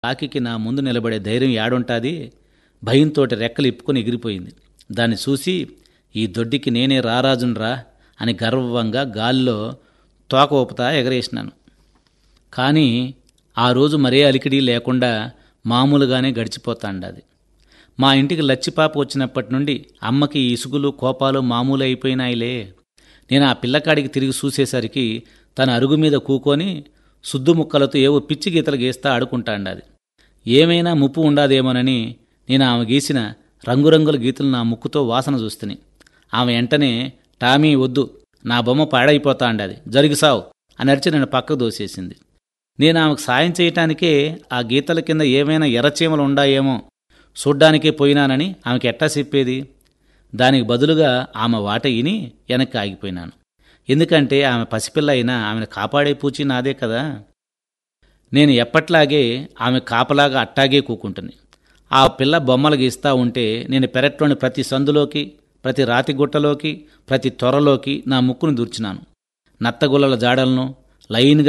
కాకికి నా ముందు నిలబడే ధైర్యం యాడుంటాది భయంతోటి రెక్కలు ఇప్పుకొని ఎగిరిపోయింది దాన్ని చూసి ఈ దొడ్డికి నేనే రారాజునరా అని గర్వంగా గాల్లో తోక ఊపుతా ఎగరేసినాను కానీ ఆ రోజు మరే అలికిడి లేకుండా మామూలుగానే గడిచిపోతాండది మా ఇంటికి లచ్చిపాప వచ్చినప్పటి నుండి అమ్మకి ఈ ఇసుగులు కోపాలు మామూలు అయిపోయినాయిలే నేను ఆ పిల్లకాడికి తిరిగి చూసేసరికి తన అరుగు మీద కూకొని సుద్దు ముక్కలతో ఏవో పిచ్చి గీతలు గీస్తా ఆడుకుంటాండది ఏమైనా ముప్పు ఉండాదేమోనని నేను ఆమె గీసిన రంగురంగుల గీతలు నా ముక్కుతో వాసన చూస్తుని ఆమె వెంటనే టామీ వద్దు నా బొమ్మ పాడైపోతా అండది జరిగిసావు అని అరిచి నన్ను పక్కకు దోసేసింది నేను ఆమెకు సాయం చేయటానికే ఆ గీతల కింద ఏమైనా ఎర్రచీమలు ఉండాయేమో చూడ్డానికే పోయినానని ఆమెకి ఎట్టా చెప్పేది దానికి బదులుగా ఆమె వాట ఇని వెనక్కి ఆగిపోయినాను ఎందుకంటే ఆమె పసిపిల్ల అయినా ఆమెను కాపాడే పూచి నాదే కదా నేను ఎప్పట్లాగే ఆమె కాపలాగా అట్టాగే కూకుంటుంది ఆ పిల్ల బొమ్మలు గీస్తా ఉంటే నేను పెరట్లోని ప్రతి సందులోకి ప్రతి రాతి గుట్టలోకి ప్రతి త్వరలోకి నా ముక్కును దూర్చినాను నత్తగుల్లల జాడలను లైన్గా